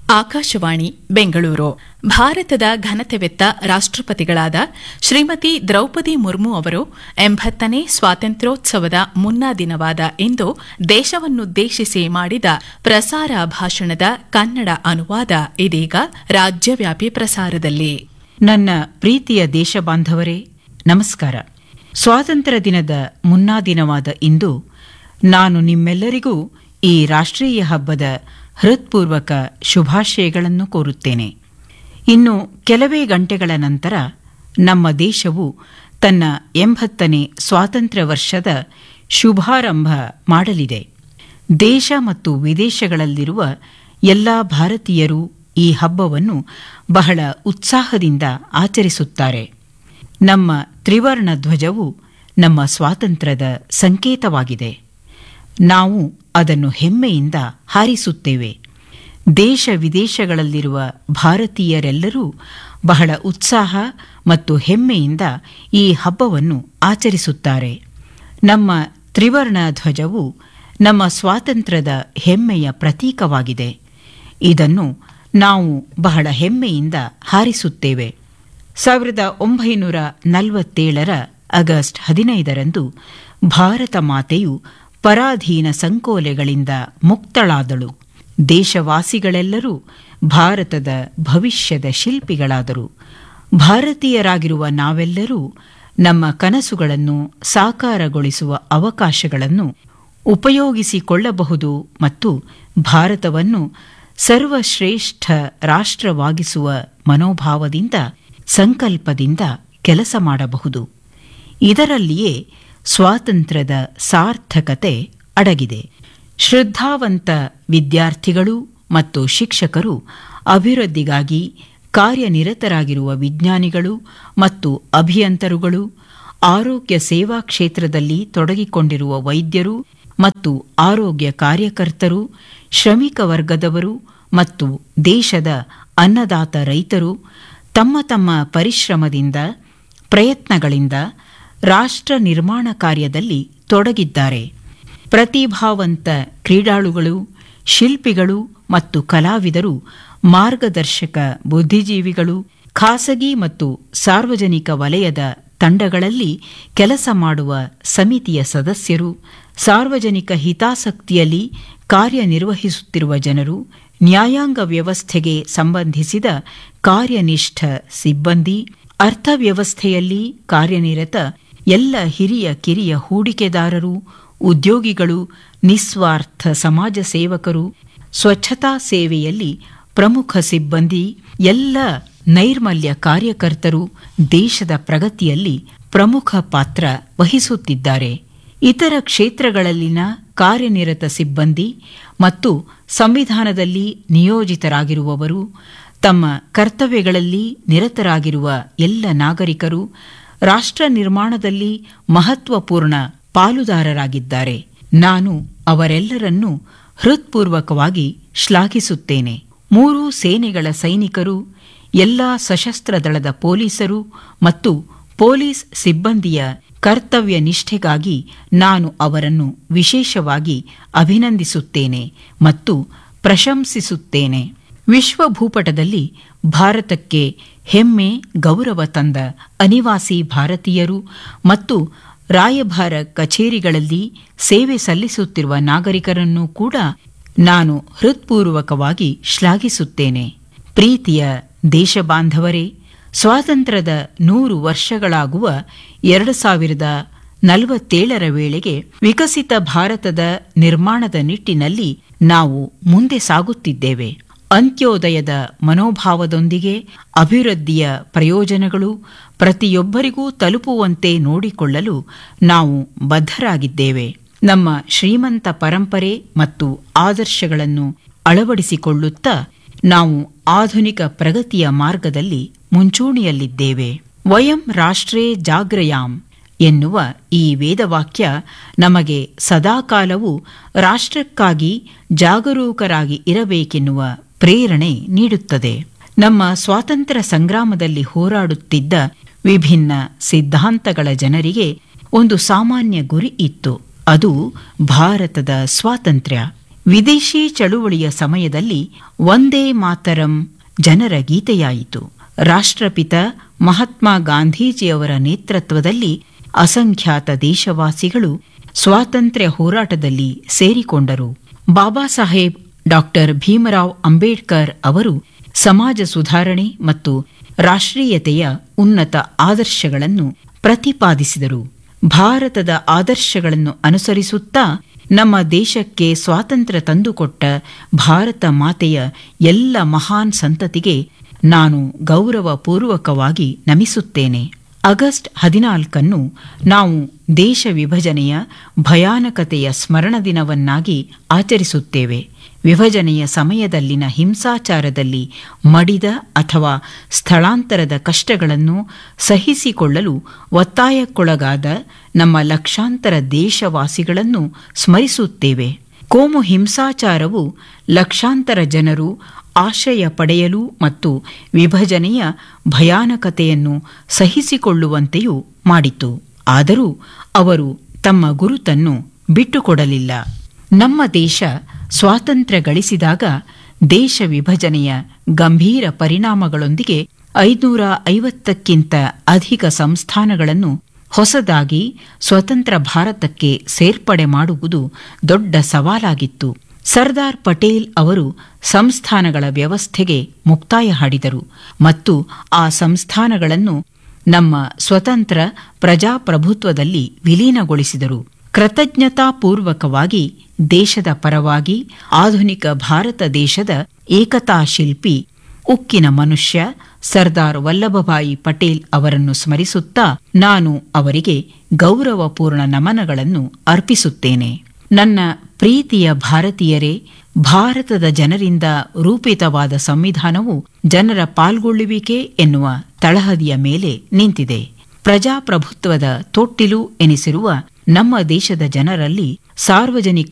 ಆಕಾಶವಾಣಿ ಬೆಂಗಳೂರು ಭಾರತದ ಘನತೆವೆತ್ತ ರಾಷ್ಟ್ರಪತಿಗಳಾದ ಶ್ರೀಮತಿ ದ್ರೌಪದಿ ಮುರ್ಮು ಅವರು ಎಂಬತ್ತನೇ ಸ್ವಾತಂತ್ರ್ಯೋತ್ಸವದ ಮುನ್ನಾ ದಿನವಾದ ಇಂದು ದೇಶವನ್ನುದ್ದೇಶಿಸಿ ಮಾಡಿದ ಪ್ರಸಾರ ಭಾಷಣದ ಕನ್ನಡ ಅನುವಾದ ಇದೀಗ ರಾಜ್ಯವ್ಯಾಪಿ ಪ್ರಸಾರದಲ್ಲಿ ನನ್ನ ಪ್ರೀತಿಯ ದೇಶ ಬಾಂಧವರೇ ನಮಸ್ಕಾರ ಸ್ವಾತಂತ್ರ್ಯ ದಿನದ ಮುನ್ನಾ ದಿನವಾದ ಇಂದು ನಾನು ನಿಮ್ಮೆಲ್ಲರಿಗೂ ಈ ರಾಷ್ಟ್ರೀಯ ಹಬ್ಬದ ಹೃತ್ಪೂರ್ವಕ ಶುಭಾಶಯಗಳನ್ನು ಕೋರುತ್ತೇನೆ ಇನ್ನು ಕೆಲವೇ ಗಂಟೆಗಳ ನಂತರ ನಮ್ಮ ದೇಶವು ತನ್ನ ಎಂಬತ್ತನೇ ಸ್ವಾತಂತ್ರ್ಯ ವರ್ಷದ ಶುಭಾರಂಭ ಮಾಡಲಿದೆ ದೇಶ ಮತ್ತು ವಿದೇಶಗಳಲ್ಲಿರುವ ಎಲ್ಲ ಭಾರತೀಯರು ಈ ಹಬ್ಬವನ್ನು ಬಹಳ ಉತ್ಸಾಹದಿಂದ ಆಚರಿಸುತ್ತಾರೆ ನಮ್ಮ ತ್ರಿವರ್ಣ ಧ್ವಜವು ನಮ್ಮ ಸ್ವಾತಂತ್ರ್ಯದ ಸಂಕೇತವಾಗಿದೆ ನಾವು ಅದನ್ನು ಹೆಮ್ಮೆಯಿಂದ ಹಾರಿಸುತ್ತೇವೆ ದೇಶ ವಿದೇಶಗಳಲ್ಲಿರುವ ಭಾರತೀಯರೆಲ್ಲರೂ ಬಹಳ ಉತ್ಸಾಹ ಮತ್ತು ಹೆಮ್ಮೆಯಿಂದ ಈ ಹಬ್ಬವನ್ನು ಆಚರಿಸುತ್ತಾರೆ ನಮ್ಮ ತ್ರಿವರ್ಣ ಧ್ವಜವು ನಮ್ಮ ಸ್ವಾತಂತ್ರ್ಯದ ಹೆಮ್ಮೆಯ ಪ್ರತೀಕವಾಗಿದೆ ಇದನ್ನು ನಾವು ಬಹಳ ಹೆಮ್ಮೆಯಿಂದ ಹಾರಿಸುತ್ತೇವೆ ಸಾವಿರದ ಒಂಬೈನೂರ ನಲವತ್ತೇಳರ ಆಗಸ್ಟ್ ಹದಿನೈದರಂದು ಭಾರತ ಮಾತೆಯು ಪರಾಧೀನ ಸಂಕೋಲೆಗಳಿಂದ ಮುಕ್ತಳಾದಳು ದೇಶವಾಸಿಗಳೆಲ್ಲರೂ ಭಾರತದ ಭವಿಷ್ಯದ ಶಿಲ್ಪಿಗಳಾದರು ಭಾರತೀಯರಾಗಿರುವ ನಾವೆಲ್ಲರೂ ನಮ್ಮ ಕನಸುಗಳನ್ನು ಸಾಕಾರಗೊಳಿಸುವ ಅವಕಾಶಗಳನ್ನು ಉಪಯೋಗಿಸಿಕೊಳ್ಳಬಹುದು ಮತ್ತು ಭಾರತವನ್ನು ಸರ್ವಶ್ರೇಷ್ಠ ರಾಷ್ಟ್ರವಾಗಿಸುವ ಮನೋಭಾವದಿಂದ ಸಂಕಲ್ಪದಿಂದ ಕೆಲಸ ಮಾಡಬಹುದು ಇದರಲ್ಲಿಯೇ ಸ್ವಾತಂತ್ರ್ಯದ ಸಾರ್ಥಕತೆ ಅಡಗಿದೆ ಶ್ರದ್ಧಾವಂತ ವಿದ್ಯಾರ್ಥಿಗಳು ಮತ್ತು ಶಿಕ್ಷಕರು ಅಭಿವೃದ್ಧಿಗಾಗಿ ಕಾರ್ಯನಿರತರಾಗಿರುವ ವಿಜ್ಞಾನಿಗಳು ಮತ್ತು ಅಭಿಯಂತರುಗಳು ಆರೋಗ್ಯ ಸೇವಾ ಕ್ಷೇತ್ರದಲ್ಲಿ ತೊಡಗಿಕೊಂಡಿರುವ ವೈದ್ಯರು ಮತ್ತು ಆರೋಗ್ಯ ಕಾರ್ಯಕರ್ತರು ಶ್ರಮಿಕ ವರ್ಗದವರು ಮತ್ತು ದೇಶದ ಅನ್ನದಾತ ರೈತರು ತಮ್ಮ ತಮ್ಮ ಪರಿಶ್ರಮದಿಂದ ಪ್ರಯತ್ನಗಳಿಂದ ರಾಷ್ಟ್ರ ನಿರ್ಮಾಣ ಕಾರ್ಯದಲ್ಲಿ ತೊಡಗಿದ್ದಾರೆ ಪ್ರತಿಭಾವಂತ ಕ್ರೀಡಾಳುಗಳು ಶಿಲ್ಪಿಗಳು ಮತ್ತು ಕಲಾವಿದರು ಮಾರ್ಗದರ್ಶಕ ಬುದ್ಧಿಜೀವಿಗಳು ಖಾಸಗಿ ಮತ್ತು ಸಾರ್ವಜನಿಕ ವಲಯದ ತಂಡಗಳಲ್ಲಿ ಕೆಲಸ ಮಾಡುವ ಸಮಿತಿಯ ಸದಸ್ಯರು ಸಾರ್ವಜನಿಕ ಹಿತಾಸಕ್ತಿಯಲ್ಲಿ ಕಾರ್ಯನಿರ್ವಹಿಸುತ್ತಿರುವ ಜನರು ನ್ಯಾಯಾಂಗ ವ್ಯವಸ್ಥೆಗೆ ಸಂಬಂಧಿಸಿದ ಕಾರ್ಯನಿಷ್ಠ ಸಿಬ್ಬಂದಿ ಅರ್ಥವ್ಯವಸ್ಥೆಯಲ್ಲಿ ಕಾರ್ಯನಿರತ ಎಲ್ಲ ಹಿರಿಯ ಕಿರಿಯ ಹೂಡಿಕೆದಾರರು ಉದ್ಯೋಗಿಗಳು ನಿಸ್ವಾರ್ಥ ಸಮಾಜ ಸೇವಕರು ಸ್ವಚ್ಛತಾ ಸೇವೆಯಲ್ಲಿ ಪ್ರಮುಖ ಸಿಬ್ಬಂದಿ ಎಲ್ಲ ನೈರ್ಮಲ್ಯ ಕಾರ್ಯಕರ್ತರು ದೇಶದ ಪ್ರಗತಿಯಲ್ಲಿ ಪ್ರಮುಖ ಪಾತ್ರ ವಹಿಸುತ್ತಿದ್ದಾರೆ ಇತರ ಕ್ಷೇತ್ರಗಳಲ್ಲಿನ ಕಾರ್ಯನಿರತ ಸಿಬ್ಬಂದಿ ಮತ್ತು ಸಂವಿಧಾನದಲ್ಲಿ ನಿಯೋಜಿತರಾಗಿರುವವರು ತಮ್ಮ ಕರ್ತವ್ಯಗಳಲ್ಲಿ ನಿರತರಾಗಿರುವ ಎಲ್ಲ ನಾಗರಿಕರು ರಾಷ್ಟ್ರ ನಿರ್ಮಾಣದಲ್ಲಿ ಮಹತ್ವಪೂರ್ಣ ಪಾಲುದಾರರಾಗಿದ್ದಾರೆ ನಾನು ಅವರೆಲ್ಲರನ್ನೂ ಹೃತ್ಪೂರ್ವಕವಾಗಿ ಶ್ಲಾಘಿಸುತ್ತೇನೆ ಮೂರೂ ಸೇನೆಗಳ ಸೈನಿಕರು ಎಲ್ಲ ಸಶಸ್ತ್ರ ದಳದ ಪೊಲೀಸರು ಮತ್ತು ಪೊಲೀಸ್ ಸಿಬ್ಬಂದಿಯ ಕರ್ತವ್ಯ ನಿಷ್ಠೆಗಾಗಿ ನಾನು ಅವರನ್ನು ವಿಶೇಷವಾಗಿ ಅಭಿನಂದಿಸುತ್ತೇನೆ ಮತ್ತು ಪ್ರಶಂಸಿಸುತ್ತೇನೆ ವಿಶ್ವ ಭೂಪಟದಲ್ಲಿ ಭಾರತಕ್ಕೆ ಹೆಮ್ಮೆ ಗೌರವ ತಂದ ಅನಿವಾಸಿ ಭಾರತೀಯರು ಮತ್ತು ರಾಯಭಾರ ಕಚೇರಿಗಳಲ್ಲಿ ಸೇವೆ ಸಲ್ಲಿಸುತ್ತಿರುವ ನಾಗರಿಕರನ್ನೂ ಕೂಡ ನಾನು ಹೃತ್ಪೂರ್ವಕವಾಗಿ ಶ್ಲಾಘಿಸುತ್ತೇನೆ ಪ್ರೀತಿಯ ದೇಶಬಾಂಧವರೇ ಸ್ವಾತಂತ್ರ್ಯದ ನೂರು ವರ್ಷಗಳಾಗುವ ಎರಡು ಸಾವಿರದ ನಲವತ್ತೇಳರ ವೇಳೆಗೆ ವಿಕಸಿತ ಭಾರತದ ನಿರ್ಮಾಣದ ನಿಟ್ಟಿನಲ್ಲಿ ನಾವು ಮುಂದೆ ಸಾಗುತ್ತಿದ್ದೇವೆ ಅಂತ್ಯೋದಯದ ಮನೋಭಾವದೊಂದಿಗೆ ಅಭಿವೃದ್ಧಿಯ ಪ್ರಯೋಜನಗಳು ಪ್ರತಿಯೊಬ್ಬರಿಗೂ ತಲುಪುವಂತೆ ನೋಡಿಕೊಳ್ಳಲು ನಾವು ಬದ್ಧರಾಗಿದ್ದೇವೆ ನಮ್ಮ ಶ್ರೀಮಂತ ಪರಂಪರೆ ಮತ್ತು ಆದರ್ಶಗಳನ್ನು ಅಳವಡಿಸಿಕೊಳ್ಳುತ್ತಾ ನಾವು ಆಧುನಿಕ ಪ್ರಗತಿಯ ಮಾರ್ಗದಲ್ಲಿ ಮುಂಚೂಣಿಯಲ್ಲಿದ್ದೇವೆ ವಯಂ ರಾಷ್ಟ್ರೇ ಜಾಗ್ರಯಾಂ ಎನ್ನುವ ಈ ವೇದವಾಕ್ಯ ನಮಗೆ ಸದಾಕಾಲವೂ ರಾಷ್ಟ್ರಕ್ಕಾಗಿ ಜಾಗರೂಕರಾಗಿ ಇರಬೇಕೆನ್ನುವ ಪ್ರೇರಣೆ ನೀಡುತ್ತದೆ ನಮ್ಮ ಸ್ವಾತಂತ್ರ್ಯ ಸಂಗ್ರಾಮದಲ್ಲಿ ಹೋರಾಡುತ್ತಿದ್ದ ವಿಭಿನ್ನ ಸಿದ್ಧಾಂತಗಳ ಜನರಿಗೆ ಒಂದು ಸಾಮಾನ್ಯ ಗುರಿ ಇತ್ತು ಅದು ಭಾರತದ ಸ್ವಾತಂತ್ರ್ಯ ವಿದೇಶಿ ಚಳುವಳಿಯ ಸಮಯದಲ್ಲಿ ಒಂದೇ ಮಾತರಂ ಜನರ ಗೀತೆಯಾಯಿತು ರಾಷ್ಟ್ರಪಿತ ಮಹಾತ್ಮ ಗಾಂಧೀಜಿಯವರ ನೇತೃತ್ವದಲ್ಲಿ ಅಸಂಖ್ಯಾತ ದೇಶವಾಸಿಗಳು ಸ್ವಾತಂತ್ರ್ಯ ಹೋರಾಟದಲ್ಲಿ ಸೇರಿಕೊಂಡರು ಬಾಬಾ ಸಾಹೇಬ್ ಡಾಕ್ಟರ್ ಭೀಮರಾವ್ ಅಂಬೇಡ್ಕರ್ ಅವರು ಸಮಾಜ ಸುಧಾರಣೆ ಮತ್ತು ರಾಷ್ಟ್ರೀಯತೆಯ ಉನ್ನತ ಆದರ್ಶಗಳನ್ನು ಪ್ರತಿಪಾದಿಸಿದರು ಭಾರತದ ಆದರ್ಶಗಳನ್ನು ಅನುಸರಿಸುತ್ತಾ ನಮ್ಮ ದೇಶಕ್ಕೆ ಸ್ವಾತಂತ್ರ್ಯ ತಂದುಕೊಟ್ಟ ಭಾರತ ಮಾತೆಯ ಎಲ್ಲ ಮಹಾನ್ ಸಂತತಿಗೆ ನಾನು ಗೌರವಪೂರ್ವಕವಾಗಿ ನಮಿಸುತ್ತೇನೆ ಆಗಸ್ಟ್ ಹದಿನಾಲ್ಕನ್ನು ನಾವು ದೇಶ ವಿಭಜನೆಯ ಭಯಾನಕತೆಯ ಸ್ಮರಣ ದಿನವನ್ನಾಗಿ ಆಚರಿಸುತ್ತೇವೆ ವಿಭಜನೆಯ ಸಮಯದಲ್ಲಿನ ಹಿಂಸಾಚಾರದಲ್ಲಿ ಮಡಿದ ಅಥವಾ ಸ್ಥಳಾಂತರದ ಕಷ್ಟಗಳನ್ನು ಸಹಿಸಿಕೊಳ್ಳಲು ಒತ್ತಾಯಕ್ಕೊಳಗಾದ ನಮ್ಮ ಲಕ್ಷಾಂತರ ದೇಶವಾಸಿಗಳನ್ನು ಸ್ಮರಿಸುತ್ತೇವೆ ಕೋಮು ಹಿಂಸಾಚಾರವು ಲಕ್ಷಾಂತರ ಜನರು ಆಶ್ರಯ ಪಡೆಯಲು ಮತ್ತು ವಿಭಜನೆಯ ಭಯಾನಕತೆಯನ್ನು ಸಹಿಸಿಕೊಳ್ಳುವಂತೆಯೂ ಮಾಡಿತು ಆದರೂ ಅವರು ತಮ್ಮ ಗುರುತನ್ನು ಬಿಟ್ಟುಕೊಡಲಿಲ್ಲ ನಮ್ಮ ದೇಶ ಸ್ವಾತಂತ್ರ್ಯ ಗಳಿಸಿದಾಗ ದೇಶ ವಿಭಜನೆಯ ಗಂಭೀರ ಪರಿಣಾಮಗಳೊಂದಿಗೆ ಐನೂರ ಐವತ್ತಕ್ಕಿಂತ ಅಧಿಕ ಸಂಸ್ಥಾನಗಳನ್ನು ಹೊಸದಾಗಿ ಸ್ವತಂತ್ರ ಭಾರತಕ್ಕೆ ಸೇರ್ಪಡೆ ಮಾಡುವುದು ದೊಡ್ಡ ಸವಾಲಾಗಿತ್ತು ಸರ್ದಾರ್ ಪಟೇಲ್ ಅವರು ಸಂಸ್ಥಾನಗಳ ವ್ಯವಸ್ಥೆಗೆ ಮುಕ್ತಾಯ ಹಾಡಿದರು ಮತ್ತು ಆ ಸಂಸ್ಥಾನಗಳನ್ನು ನಮ್ಮ ಸ್ವತಂತ್ರ ಪ್ರಜಾಪ್ರಭುತ್ವದಲ್ಲಿ ವಿಲೀನಗೊಳಿಸಿದರು ಕೃತಜ್ಞತಾಪೂರ್ವಕವಾಗಿ ದೇಶದ ಪರವಾಗಿ ಆಧುನಿಕ ಭಾರತ ದೇಶದ ಏಕತಾ ಶಿಲ್ಪಿ ಉಕ್ಕಿನ ಮನುಷ್ಯ ಸರ್ದಾರ್ ವಲ್ಲಭಭಾಯಿ ಪಟೇಲ್ ಅವರನ್ನು ಸ್ಮರಿಸುತ್ತಾ ನಾನು ಅವರಿಗೆ ಗೌರವಪೂರ್ಣ ನಮನಗಳನ್ನು ಅರ್ಪಿಸುತ್ತೇನೆ ನನ್ನ ಪ್ರೀತಿಯ ಭಾರತೀಯರೇ ಭಾರತದ ಜನರಿಂದ ರೂಪಿತವಾದ ಸಂವಿಧಾನವು ಜನರ ಪಾಲ್ಗೊಳ್ಳುವಿಕೆ ಎನ್ನುವ ತಳಹದಿಯ ಮೇಲೆ ನಿಂತಿದೆ ಪ್ರಜಾಪ್ರಭುತ್ವದ ತೊಟ್ಟಿಲು ಎನಿಸಿರುವ ನಮ್ಮ ದೇಶದ ಜನರಲ್ಲಿ ಸಾರ್ವಜನಿಕ